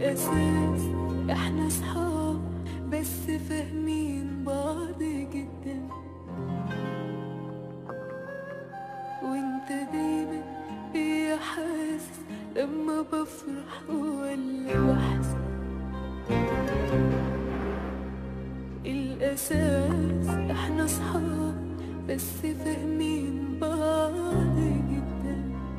الأساس احنا صحاب بس فاهمين بعض جدا وانت دايما بيا حاسس لما بفرح ولا بحزن الأساس احنا صحاب بس فاهمين بعض جدا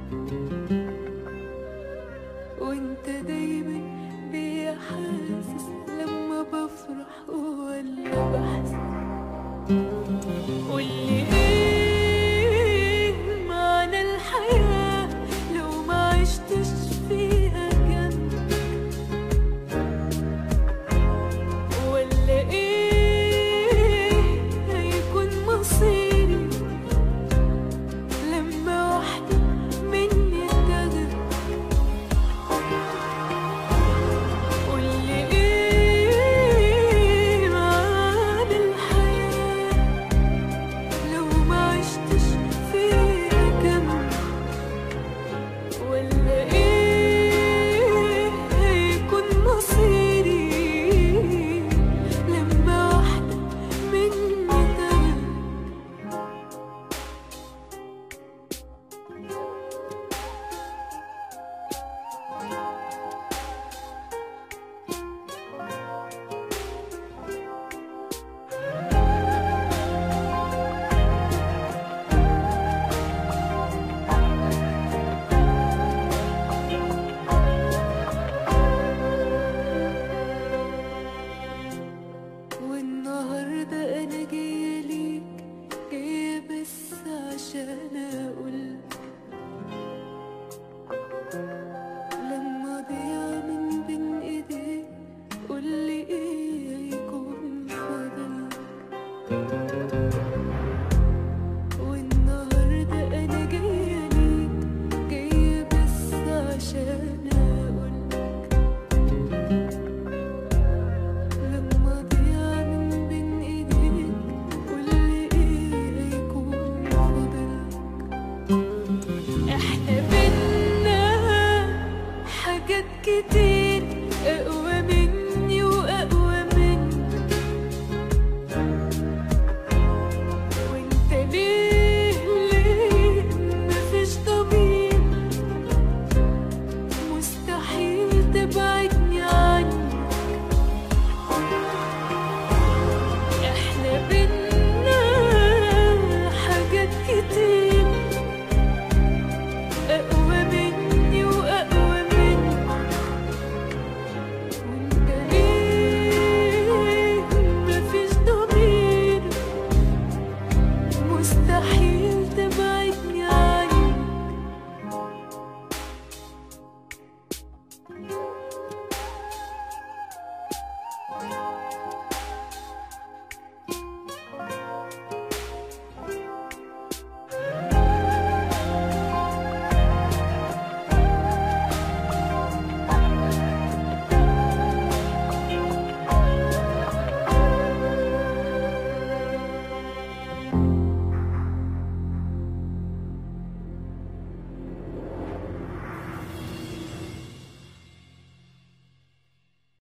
وانت دايما بيا حاسس لما بفرح ولا بحزن قولي ايه معنى الحياة لو ما عشتش فيها جنبك ولا ايه هيكون مصيري لما واحدة مني اتغير قولي ايه معنى الحياة لو ما عشتش فيها كمان ولا ايه هيكون مصيري لما واحدة مني تغير والنهاردة أنا جاية ليك جاية بس عشان أقول لما ضيع من بين إيديك قولي إيه هيكون فضل والنهاردة أنا جاية ليك جاية بس عشان أقول لما ضيع من بين ايديك قولي ايه هيكون فضلك احنا بينا حاجات كتير